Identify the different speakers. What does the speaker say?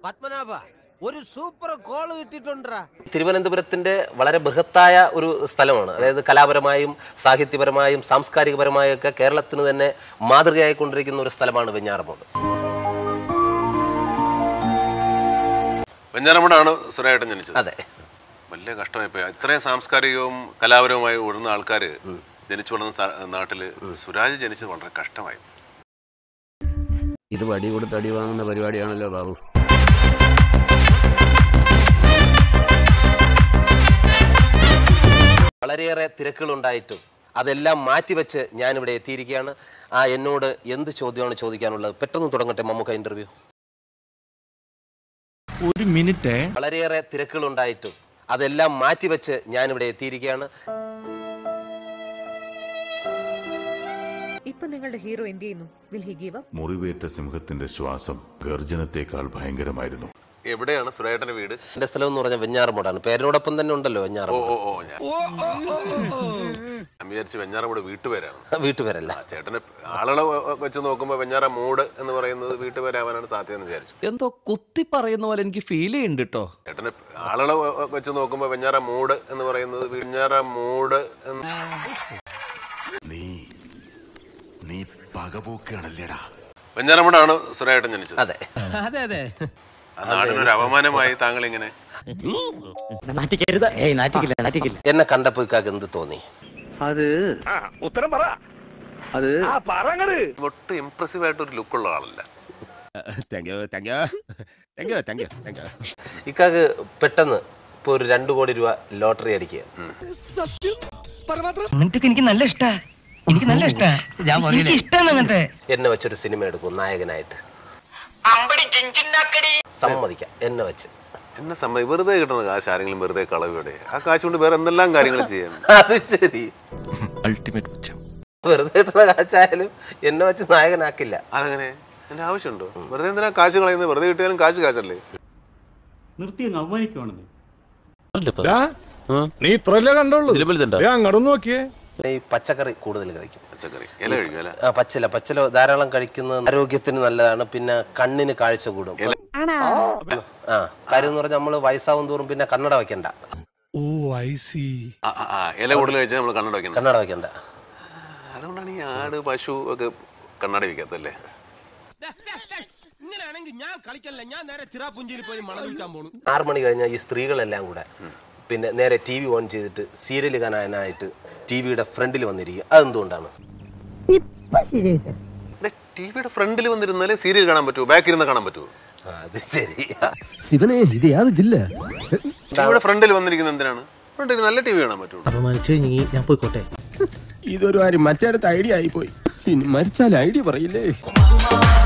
Speaker 1: പത്മനാഭ ഒരു super call കിട്ടിട്ടുണ്ടാ
Speaker 2: തിരുവനന്തപുരത്തിന്റെ വളരെ ബൃഹത്തായ ഒരു സ്ഥലമാണ് അതായത് കലാപരമായും സാഹിത്യപരമായും സാംസ്കാരികപരമായും ഒക്കെ കേരളത്തിന് തന്നെ മാതൃകയായി കൊണ്ടിരിക്കുന്ന ഒരു സ്ഥലമാണ് വെഞ്ഞാറമൂട്
Speaker 3: വെഞ്ഞാറമ്മൂടാണ് സുരേട്ടൻ ജനിച്ചത്
Speaker 2: അതെ
Speaker 3: വലിയ കഷ്ടമായി പോയി ഇത്രയും സാംസ്കാരികവും കലാപരവുമായി ഉയർന്ന ആൾക്കാർ ജനിച്ചു വളർന്ന സ്ഥ- നാട്ടില് സുരാജ് ജനിച്ചത് വളരെ കഷ്ടമായി
Speaker 4: ഇത് വടി കൊടുത്ത് അടി വാങ്ങുന്ന പരിപാടിയാണല്ലോ ബാബു
Speaker 2: വളരെയേറെ തിരക്കുകളുണ്ടായിട്ടും അതെല്ലാം മാറ്റിവെച്ച് ഞാനിവിടെ എത്തിയിരിക്കുകയാണ് ആ എന്നോട് എന്ത് ചോദ്യമാണ് ചോദിക്കാനുള്ളത് പെട്ടെന്ന് തുടങ്ങട്ടെ മമ്മൂക്ക ഇന്റർവ്യൂ
Speaker 5: ഒരു മിനിറ്റ്
Speaker 2: വളരെയേറെ തിരക്കുകളുണ്ടായിട്ടും അതെല്ലാം മാറ്റിവെച്ച് ഞാനിവിടെ എത്തിയിരിക്കുകയാണ്
Speaker 6: ഇപ്പൊ നിങ്ങളുടെ ഹീറോ എന്ത് ചെയ്യുന്നു വിൽ ഹി ഗീവ് അപ്പ്
Speaker 7: മുറിവേറ്റ സിംഹത്തിന്റെ ശ്വാസം ഗർജനത്തേക്കാൾ ഭയങ്കരമായിരുന്നു
Speaker 3: എവിടെയാണ് സുരേട്ടന്റെ വീട്
Speaker 2: എന്റെ സ്ഥലം എന്ന് പറഞ്ഞാൽ വെഞ്ഞാറമൂടാണ് പേരിനോടൊപ്പം തന്നെ ഉണ്ടല്ലോ
Speaker 3: ഓ
Speaker 2: വെഞ്ഞാറമൂട്
Speaker 3: ഓ ഓ ഞാൻ ഞാൻ വിചാരിച്ചു വെഞ്ഞാറമ്മൂട് വീട്ടുപേരാണ്
Speaker 2: വീട്ടുപേരല്ല
Speaker 3: ആ ചേട്ടനെ ആളുകളെ വ- വെച്ച് നോക്കുമ്പോൾ വെഞ്ഞാറ മൂട് എന്ന് പറയുന്നത് വീട്ടുപേരാവാനാണ് സാധ്യത എന്ന് വിചാരിച്ചു
Speaker 8: എന്തോ കുത്തി പറയുന്ന പോലെ എനിക്ക് ഫീൽ ചെയ്യുന്നുണ്ട് കേട്ടോ
Speaker 3: ചേട്ടനെ ആളുകളെ വ- വെച്ച് നോക്കുമ്പോൾ വെഞ്ഞാറ മൂട് എന്ന് പറയുന്നത് വെഞ്ഞാറ മൂട് എന്ന്
Speaker 7: നീ നീ പകപോക്കാണല്ലേടാ
Speaker 3: വെഞ്ഞാറമ്മൂടാണ് സുരേട്ടൻ ജനിച്ചത്
Speaker 2: അതെ
Speaker 8: അതെ അതെ
Speaker 3: ആ നാടിനൊരു അപമാനമായി താങ്കൾ ഇങ്ങനെ
Speaker 2: എന്നെ കണ്ടപ്പോ ഇക്കാക്ക് എന്ത് തോന്നി
Speaker 3: ഒട്ടും ഇംപ്രസീവ് ആയിട്ട് ഒരു ലുക്കുള്ള ആളല്ല
Speaker 5: thank you thank you thank you thank you thank you
Speaker 2: ഇക്കാക്ക് പെട്ടെന്ന് ഇപ്പൊ ഒരു രണ്ടു കോടി രൂപ ലോട്ടറി അടിക്കുക
Speaker 9: അങ്ങനത്തെ എനിക്ക് നല്ല ഇഷ്ടാ എനിക്ക് നല്ല ഇഷ്ടാ എനിക്ക് ഇഷ്ടാണ് അങ്ങനത്തെ
Speaker 2: എന്നെ വെച്ചൊരു സിനിമ എടുക്കും നായകനായിട്ട് സമ്മതിക്കാം എന്നെ വെച്ച്
Speaker 3: എന്നെ സമ്മതി വെറുതെ കിട്ടുന്ന കാശ് ആരെങ്കിലും വെറുതെ കളവിടെ ആ കാശ് കൊണ്ട് വേറെ എന്തെല്ലാം കാര്യങ്ങൾ ചെയ്യാൻ
Speaker 2: അത് ശരി
Speaker 8: അൾട്ടിമേറ്റ് പുച്ഛം
Speaker 2: വെറുതെ കിട്ടുന്ന കാശായാലും എന്നെ വെച്ച് നായകനാക്കില്ല
Speaker 3: അതങ്ങനെ എന്റെ ആവശ്യമുണ്ടോ വെറുതെ എന്തിനാ കാശ് കളയുന്നത് വെറുതെ കിട്ടിയാലും കാശ് കാശല്ലേ
Speaker 10: നിർത്തി അങ്ങ് അവമാനിക്കുവാണെന്ന്
Speaker 5: നീ ഇത്രല്ലേ കണ്ടോളൂ അങ്ങോട്ട് നോക്കിയേ
Speaker 2: ഈ പച്ചക്കറി കൂടുതൽ കഴിക്കും
Speaker 3: പച്ചക്കറി ഇല കഴിക്കും അല്ല
Speaker 2: ആ പച്ചില പച്ചില ധാരാളം കഴിക്കുന്നത് ആരോഗ്യത്തിന് നല്ലതാണ് പിന്നെ കണ്ണിന് കാഴ്ച കൂടും ആ കാര്യം എന്ന് പറഞ്ഞാൽ നമ്മൾ വയസ്സാവും തോറും പിന്നെ കണ്ണട വെക്കണ്ട
Speaker 5: ഓ ഐ സി
Speaker 3: ആ, ആ, ആ, ഇല കൂടുതൽ കഴിച്ചാൽ നമ്മൾ കണ്ണട വെക്കണം
Speaker 2: കണ്ണട വെക്കണ്ട
Speaker 3: അതുകൊണ്ടാണ് ഈ ആട് പശു ഒക്കെ കണ്ണട വെക്കാത്തല്ലേ
Speaker 1: ഇങ്ങനെയാണെങ്കിൽ ഞാൻ കളിക്കല്ല ഞാൻ നേരെ ചിറാപുഞ്ചിയിൽ പോയി മണം വിൽക്കാൻ പോണു
Speaker 2: ആറ് മണി കഴിഞ്ഞാൽ ഈ സ്ത്രീകളെല്ലാം കൂടെ പിന്നെ നേരെ ടി വി ഓൺ ചെയ്തിട്ട് സീരിയൽ കാണാനായിട്ട് ടി വിയുടെ ഫ്രണ്ടിൽ വന്നിരിക്കും അതെന്തുകൊണ്ടാണ്
Speaker 3: ടി വിയുടെ ഫ്രണ്ടിൽ വന്നിരുന്നാലേ സീരിയൽ കാണാൻ പറ്റുമോ ബാക്കിൽ ഇരുന്ന് കാണാൻ പറ്റുമോ
Speaker 2: ആ, അത് ശരി
Speaker 8: ശിവനെ ഇത് യാത് ജില്ല
Speaker 3: ടിവിയുടെ ഫ്രണ്ടിൽ വന്നിരിക്കുന്ന എന്തിനാണ് ഫ്രണ്ടിൽ നല്ല ടി വി കാണാൻ പറ്റുമോ
Speaker 8: അപമാനിച്ച് നീ ഞാൻ പോയിക്കോട്ടെ ഇതൊരു കാര്യം മറ്റേടത്ത് ഐഡിയ ആയി പോയി ഇനി മരിച്ചാൽ ഐഡിയ പറയില്ലേ